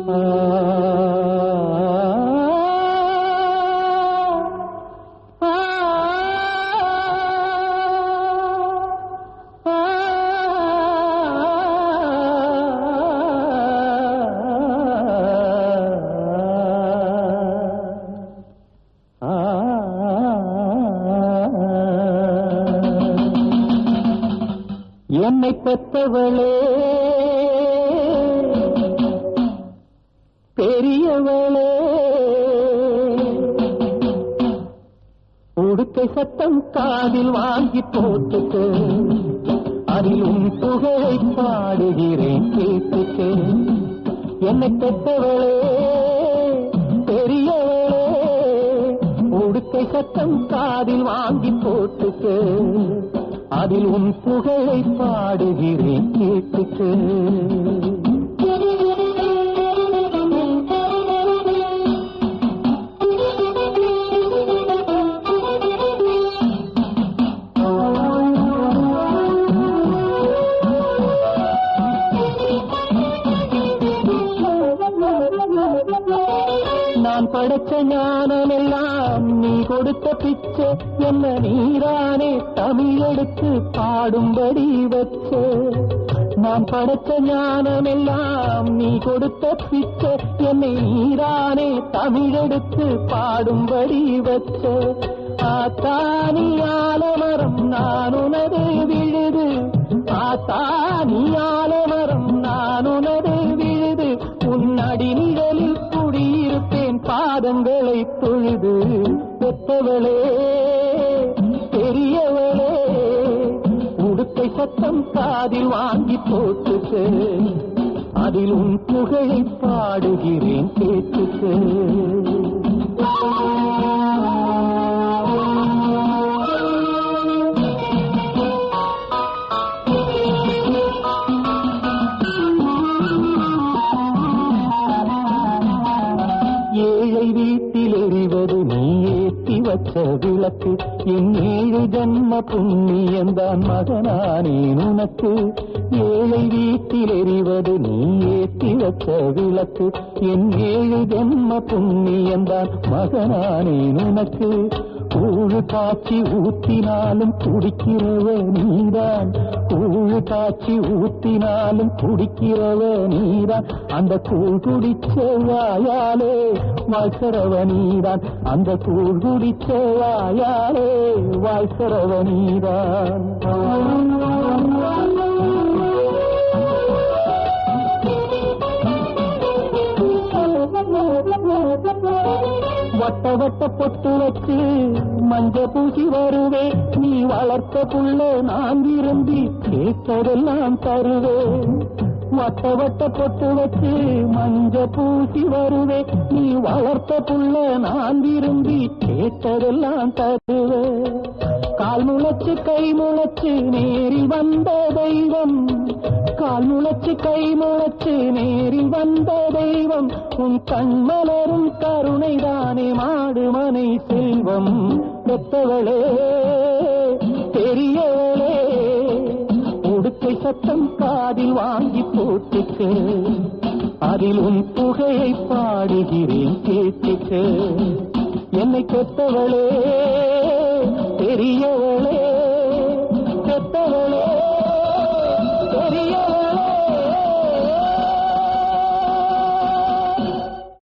என்னை பெற்றவளே பெரியவளே உடுக்கை சத்தம் காதில் வாங்கி போட்டுக்கு அதில் உன் புகழை பாடுகிறேன் கேட்டுக்கு என்னை பெற்றவளே பெரியவளே உடுக்கை சத்தம் காதில் வாங்கி போட்டுக்கு அதில் உன் புகழை பாடுகிறேன் கேட்டுக்கு நான் படைச்ச ஞானம் எல்லாம் நீ கொடுத்த பிச்சை என்ன நீரானே தமிழ் எடுத்து பாடும்படி வச்ச நான் படைச்ச ஞானம் எல்லாம் நீ கொடுத்த பிச்சை என்னை நீரானே தமிழ் எடுத்து பாடும்படி வச்ச ஆத்தானி ஆலமரம் நான் உனது விழுது ஆத்தானி ஆலமரம் நான் உனது விழுது உன்னடி நிழலில் குடியிருப்பேன் பாதங்களை தொழுது பெற்றவளே பெரியவளே உடுக்கை சத்தம் காதில் வாங்கி போட்டுக்கு அதில் உன் புகழை பாடுகிறேன் கேட்டுக்கு ஏழை வீட்டில் எறிவது நீ ஏற்றி வச்ச விளக்கு என் ஏழு ஜன்ம புண்ணியந்தான் மகனானேன் உனக்கு ஏழை வீட்டில் எறிவது நீ ஏற்றி வச்ச விளக்கு என் ஏழு ஜன்ம புண்ணியந்தான் மகனானேன் உனக்கு கூழு காய்ச்சி ஊத்தினாலும் குடிக்கிறவ நீதான் கூழு காய்ச்சி ஊத்தினாலும் குடிக்கிறவ நீதான் அந்த கூழ் குடிச்ச வாயாலே வாழ்கிறவ நீதான் அந்த கூழ் குடிச்ச வாயாலே வாழ்கிறவ நீதான் வட்ட வட்ட பொட்டு வச்சு மஞ்ச பூசி வருவே நீ வளர்த்த புள்ள நான் விரும்பி கேட்டதெல்லாம் தருவேன் வட்ட வட்ட பொட்டு வச்சு மஞ்ச பூசி வருவே நீ வளர்த்த புள்ள நான் விரும்பி கேட்டதெல்லாம் தருவேன் கால் முளைச்சு கை முளைச்சு நேரில் வந்த தெய்வம் கால் முளைச்சு கை முளைச்சு நேரில் வந்த தெய்வம் உன் கண்மலரும் கருணைதானே மாடு மனை செல்வம் பெற்றவளே பெரியவளே உடுக்கை சத்தம் காதில் வாங்கி போட்டுக்கு அதில் உன் புகையை பாடுகிறேன் கேட்டுக்கு என்னை பெற்றவளே பெரியவளே